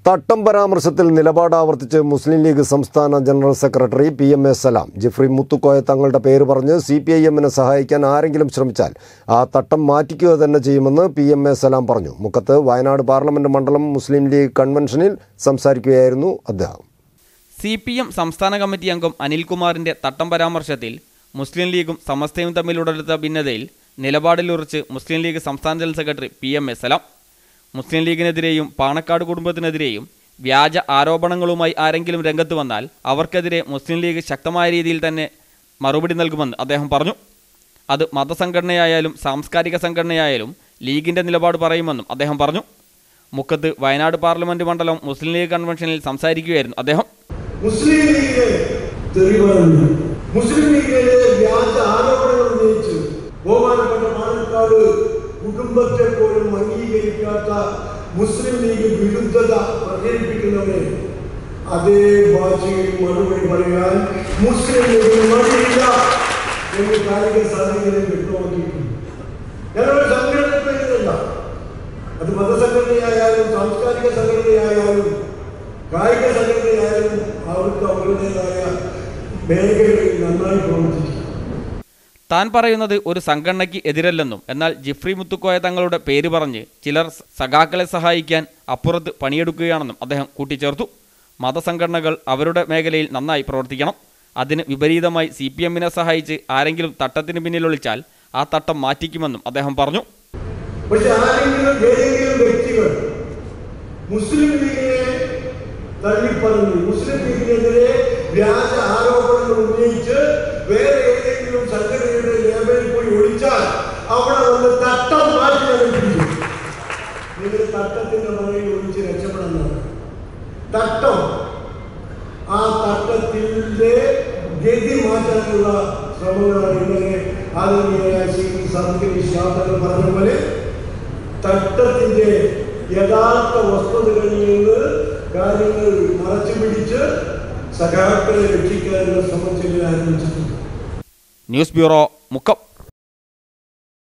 തട്ടം പരാമർശത്തിൽ നിലപാട് ആവർത്തിച്ച് മുസ്ലിം ലീഗ് സംസ്ഥാന general secretary P M A Salam Jifri Muthukoya തങ്ങളുടെ പേര് പറഞ്ഞ് സി പി ഐ എമ്മിനെ സഹായിക്കാൻ ആരെങ്കിലും ശ്രമിച്ചാൽ ആ തട്ടം മാറ്റിക്കുക തന്നെ ചെയ്യുമെന്ന് പി എം എ സലാം പറഞ്ഞു മുക്കത്ത് വയനാട് പാർലമെന്റ് മണ്ഡലം മുസ്ലിം ലീഗ് കൺവെൻഷനിൽ സംസാരിക്കുകയായിരുന്നു അദ്ദേഹം സി പി എം സംസ്ഥാന കമ്മിറ്റി അംഗം അനിൽകുമാറിന്റെ തട്ടം പരാമർശത്തിൽ മുസ്ലിം ലീഗും സമസ്തയും തമ്മിലുടലെടുത്ത ഭിന്നതയിൽ നിലപാടിലുറച്ച് മുസ്ലിം ലീഗ് സംസ്ഥാന general secretary P M S Salam Muslim ലീഗിനെതിരെയും പാണക്കാട് കുടുംബത്തിനെതിരെയും വ്യാജ ആരോപണങ്ങളുമായി ആരെങ്കിലും രംഗത്ത് വന്നാൽ അവർക്കെതിരെ മുസ്ലിം ലീഗ് ശക്തമായ രീതിയിൽ തന്നെ മറുപടി നൽകുമെന്ന് അദ്ദേഹം പറഞ്ഞു അത് മതസംഘടനയായാലും സാംസ്കാരിക സംഘടനയായാലും ലീഗിന്റെ നിലപാട് പറയുമെന്നും അദ്ദേഹം പറഞ്ഞു മുക്കത്ത് വയനാട് പാർലമെന്റ് മണ്ഡലം മുസ്ലിം ലീഗ് കൺവെൻഷനിൽ സംസാരിക്കുകയായിരുന്നു അദ്ദേഹം മുസ്ലിം ലീഗ് തെറി പറഞ്ഞു മുസ്ലിം ലീഗിലെ വ്യാജ ആരോപണങ്ങൾ ഉന്നയിച്ച് ബഹുമാനപ്പെട്ട പാലക്കാട് കുടുംബത്തെ പോലും അംഗീകരിക്കാത്ത മുസ്ലിം ലീഗ് വിരുദ്ധത പ്രചരിപ്പിക്കുന്നവരെ അതേ ഭാഷയിൽ മറുപടി പറയാൻ മുസ്ലിം ലീഗിന് മടിയില്ല എന്ന് കാലിക സാഹചര്യം വ്യക്തമാക്കിയിട്ടുണ്ട് ഞങ്ങളുടെ സംഘടന പേരിലല്ല അത് മതസംഘടനയായാലും സാംസ്കാരിക സംഘടനയായാലും കായിക സംഘടനയായാലും അവർക്ക് അവരുടേതായ മേഖലകളിൽ നന്നായി പ്രവർത്തിക്കും താൻ പറയുന്നത് ഒരു സംഘടനയ്ക്ക് എതിരല്ലെന്നും എന്നാൽ ജിഫ്രി മുത്തുക്കോയ തങ്ങളുടെ പേര് പറഞ്ഞ് ചിലർ സഖാക്കളെ സഹായിക്കാൻ അപ്പുറത്ത് പണിയെടുക്കുകയാണെന്നും അദ്ദേഹം കൂട്ടിച്ചേർത്തു മതസംഘടനകൾ അവരുടെ മേഖലയിൽ നന്നായി പ്രവർത്തിക്കണം അതിന് വിപരീതമായി സി പി എമ്മിനെ സഹായിച്ച് ആരെങ്കിലും തട്ടത്തിന് പിന്നിലൊളിച്ചാൽ ആ തട്ടം മാറ്റിക്കുമെന്നും അദ്ദേഹം പറഞ്ഞു പക്ഷെ ആരെങ്കിലും ഏതെങ്കിലും വ്യക്തികൾ മുസ്ലിം ലീഗിനെ തള്ളിപ്പറഞ്ഞു മുസ്ലിം ലീഗിനെതിരെ വ്യാജ ആരോപണങ്ങൾ ഉന്നയിച്ച് വേറെ ഏതെങ്കിലും സംഘടനയുടെ ലേബലിൽ പോയി ഒളിച്ചാൽ അവിടെ വന്ന് തട്ടം മാറ്റി നൽകിയിരിക്കും നിങ്ങൾ തട്ടത്തിന്റെ പുറകിൽ ഒളിച്ച് രക്ഷപ്പെടുന്നതാണ് തട്ടം ആ തട്ടത്തിന്റെ ഗതി മാറ്റാനുള്ള ശ്രമങ്ങളാണ് ഇന്നലെ ആദരണീയനായ ശ്രീ സർക്കിൾ ശാസ്ത്രങ്ങൾ പറഞ്ഞ പോലെ തട്ടത്തിന്റെ യഥാർത്ഥ വസ്തുതകളിൽ നിന്ന് കാര്യങ്ങൾ മറച്ചു പിടിച്ച് സഖാക്കളെ രക്ഷിക്കാനുള്ള ശ്രമം ചെയ്യാൻ ആരംഭിച്ചിട്ടുണ്ട് ന്യൂസ് ബ്യൂറോ മുക്കം